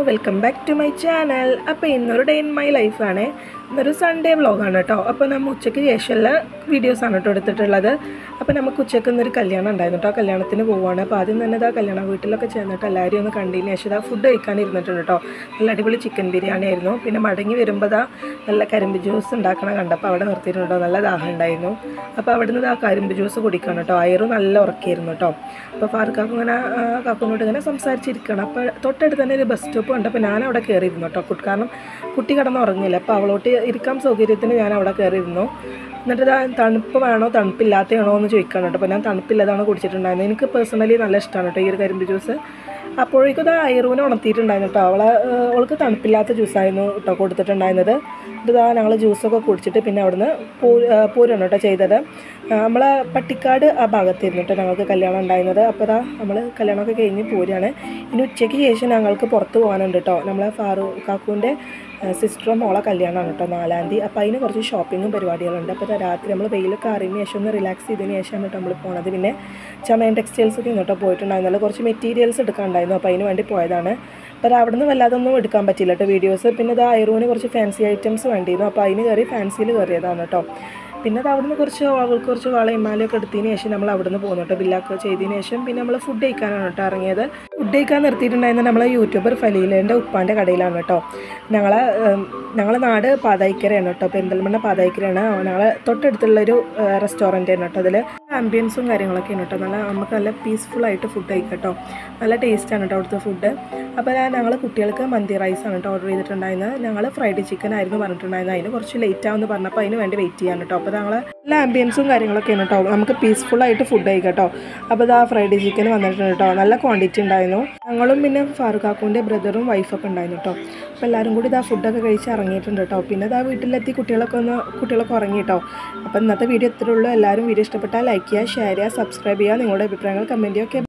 welcome back to my channel അപ്പോൾ ഇന്നൊരു day in my ലൈഫാണ് ഇന്നൊരു സൺഡേ വ്ളോഗാണ് കേട്ടോ അപ്പോൾ നമ്മൾ ഉച്ചയ്ക്ക് ശേഷമുള്ള വീഡിയോസാണ് കേട്ടോ എടുത്തിട്ടുള്ളത് അപ്പോൾ നമുക്ക് ഉച്ചയ്ക്ക് ഇന്നൊരു കല്യാണം ഉണ്ടായിരുന്നു കേട്ടോ കല്യാണത്തിന് പോവുകയാണ് അപ്പോൾ ആദ്യം തന്നെ ഇതാ കല്യാണ വീട്ടിലൊക്കെ ചെന്നിട്ട് എല്ലാവരും ഒന്ന് കണ്ടതിന് ശേഷം ഇതാ ഫുഡ് കഴിക്കാൻ ഇരുന്നിട്ടുണ്ട് കേട്ടോ നല്ല അടിപൊളി ചിക്കൻ ബിരിയാണി ആയിരുന്നു പിന്നെ മടങ്ങി വരുമ്പോൾ ദാ നല്ല കരിമ്പ് ജ്യൂസ് ഉണ്ടാക്കണ കണ്ടപ്പോൾ അവിടെ നിർത്തിയിട്ടുണ്ടോ നല്ല ദാഹം ഉണ്ടായിരുന്നു അപ്പോൾ അവിടെ നിന്ന് ആ കരിമ്പ് ജ്യൂസ് കുടിക്കണം കേട്ടോ അയറ് നല്ല ഉറക്കിയിരുന്നു കേട്ടോ അപ്പോൾ ഫാർക്കാക്കും ഇങ്ങനെ ആ, കാക്കുനോട് ഇങ്ങനെ സംസാരിച്ചിരിക്കണം അപ്പോൾ തൊട്ടടുത്ത് തന്നെ ഒരു ബസ് സ്റ്റോപ്പ് കണ്ടപ്പോൾ ഞാൻ അവിടെ കയറിയിരുന്നു കേട്ടോ കുട്ടി കാരണം കുട്ടി കിടന്ന് ഉറങ്ങില്ല അപ്പോൾ അവളോട്ട് ഇരിക്കാൻ സൗകര്യത്തിന് ഞാൻ അവിടെ കയറിയിരുന്നു എന്നിട്ട് ഇതാ തണുപ്പ് വേണോ തണുപ്പില്ലാത്തതാണോ എന്ന് ചോദിക്കണം കേട്ടോ അപ്പോൾ ഞാൻ തണുപ്പില്ലാതാണ് കുടിച്ചിട്ടുണ്ടായിരുന്നത് എനിക്ക് പേഴ്സണലി നല്ല ഇഷ്ടമാണ് കേട്ടോ ഈ ഒരു കരിമ്പ് ജ്യൂസ് അപ്പോഴേക്കും ഇത് ഐറൂനെ ഉണർത്തിയിട്ടുണ്ടായിരുന്നു കേട്ടോ അവളെ ഏഹ്, അവൾക്ക് തണുപ്പില്ലാത്ത ജ്യൂസായിരുന്നു കേട്ടോ കൊടുത്തിട്ടുണ്ടായിരുന്നത് ഇതാ ഞങ്ങൾ ജ്യൂസൊക്കെ കുടിച്ചിട്ട് പിന്നെ അവിടുന്ന് പൂ ഏഹ്, പോരാണ് കേട്ടോ ചെയ്തത് ആ, നമ്മളെ പട്ടിക്കാട് ആ ഭാഗത്തായിരുന്നു കേട്ടോ ഞങ്ങൾക്ക് കല്യാണം ഉണ്ടായിരുന്നത് അപ്പോൾ ഇതാ നമ്മൾ കല്യാണമൊക്കെ കഴിഞ്ഞ് പോരുകയാണ് ഇനി ഉച്ചയ്ക്ക് ശേഷം ഞങ്ങൾക്ക് പുറത്ത് പോകാനുണ്ട് കേട്ടോ നമ്മളെ ഫാറൂ കാക്കുവിൻ്റെ സിസ്റ്ററും മോളെ കല്യാണമാണ് കേട്ടോ നാലാം തീയതി അപ്പോൾ അതിന് കുറച്ച് ഷോപ്പിങ്ങും പരിപാടികളുണ്ട് അപ്പോൾ ഇതാ രാത്രി നമ്മൾ വെയിലൊക്കെ അറിഞ്ഞ ശേഷം ഒന്ന് റിലാക്സ് ചെയ്തതിന് ശേഷമാണ് കേട്ടോ നമ്മൾ പോണത് പിന്നെ ചമയൻ ടെക്സ്റ്റൈൽസൊക്കെ ഇങ്ങോട്ടോ പോയിട്ടുണ്ടായിരുന്നല്ലോ കുറച്ച് മെറ്റീരിയൽസ് എടുക്കാനുണ്ടായിരുന്നു അപ്പോൾ അതിന് വേണ്ടി പോയതാണ് അപ്പോൾ അവിടെ നിന്ന് വല്ലാതെ ഒന്നും എടുക്കാൻ പറ്റില്ല കേട്ടോ വീഡിയോസ് പിന്നെ ഇത് ഐറൂന് കുറച്ച് ഫാൻസി ഐറ്റംസ് വേണ്ടിയിരുന്നു അപ്പോൾ അതിന് കയറി ഫാൻസിയിൽ കയറിയതാണ് കേട്ടോ പിന്നെ അത് അവിടുന്ന് കുറച്ച് അവൾക്ക് കുറച്ച് വളയും മാലയൊക്കെ എടുത്തതിന് ശേഷം നമ്മൾ അവിടുന്ന് പോകുന്നു കേട്ടോ ബില്ലൊക്കെ ചെയ്തതിന് ശേഷം പിന്നെ നമ്മൾ ഫുഡ് കഴിക്കാനാണ് കേട്ടോ ഇറങ്ങിയത് ഫുഡ് കഴിക്കാൻ നിർത്തിയിട്ടുണ്ടായിരുന്നത് നമ്മളെ യൂട്യൂബർ ഫലീലേൻ്റെ ഉപ്പാൻ്റെ കടയിലാണ് കേട്ടോ ഞങ്ങളെ ഉം, ഞങ്ങളെ നാട് പാതായിക്കരയാണ് കേട്ടോ പെരിന്തൽമണ്ണ പാതായിക്കരയാണ് ഞങ്ങളെ തൊട്ടടുത്തുള്ളൊരു റെസ്റ്റോറൻ്റ് ആണ് കേട്ടോ അതിൽ ആംബിയൻസും കാര്യങ്ങളൊക്കെയാണ് കേട്ടോ നല്ല നമുക്ക് നല്ല പീസ്ഫുൾ ആയിട്ട് ഫുഡ് കഴിക്കാം കേട്ടോ നല്ല ടേസ്റ്റാണ് കേട്ടോ അവിടുത്തെ ഫുഡ് അപ്പോൾ ഞങ്ങൾ കുട്ടികൾക്ക് മന്തി റൈസ് ആണ് കേട്ടോ ഓർഡർ ചെയ്തിട്ടുണ്ടായിരുന്നത് ഞങ്ങൾ ഫ്രൈഡ് ചിക്കൻ ആയിരുന്നു പറഞ്ഞിട്ടുണ്ടായിരുന്നത് അതിന് കുറച്ച് ലേറ്റ് ആവുമെന്ന് പറഞ്ഞപ്പോൾ അതിന് വേണ്ടി വെയിറ്റ് ചെയ്യാൻ കേട്ടോ അപ്പോൾ ഞങ്ങൾ നല്ല ആംബിയൻസും കാര്യങ്ങളൊക്കെയാണ് കേട്ടോ നമുക്ക് പീസ്ഫുൾ ആയിട്ട് ഫുഡ് കഴിക്കാം കേട്ടോ അപ്പോൾ ഇതാ ഫ്രൈഡ് ചിക്കൻ വന്നിട്ടുണ്ട് കേട്ടോ നല്ല ക്വാണ്ടിറ്റി ഉണ്ടായിരുന്നു ഞങ്ങളും പിന്നെ ഫാറൂഖാക്കുവിൻ്റെ ബ്രദറും വൈഫൊക്കെ ഉണ്ടായിരുന്നു കേട്ടോ അപ്പോൾ എല്ലാവരും കൂടി ഇതാ ഫുഡൊക്കെ കഴിച്ച് ഇറങ്ങിയിട്ടുണ്ട് കേട്ടോ പിന്നെ ഇതാ വീട്ടിലെത്തി കുട്ടികളൊക്കെ ഒന്ന് കുട്ടികളൊക്കെ ഉറങ്ങി കേട്ടോ അപ്പോൾ ഇന്നത്തെ വീഡിയോ ഇത്രേ ഉള്ളൂ എല്ലാവരും വീഡിയോ ഇഷ്ടപ്പെട്ടാൽ ലൈക്ക് ചെയ്യുക ഷെയർ ചെയ്യുക സബ്സ്ക്രൈബ് ചെയ്യുക നിങ്ങളുടെ അഭിപ്രായങ്ങൾ കമൻറ്റ് ചെയ്യുക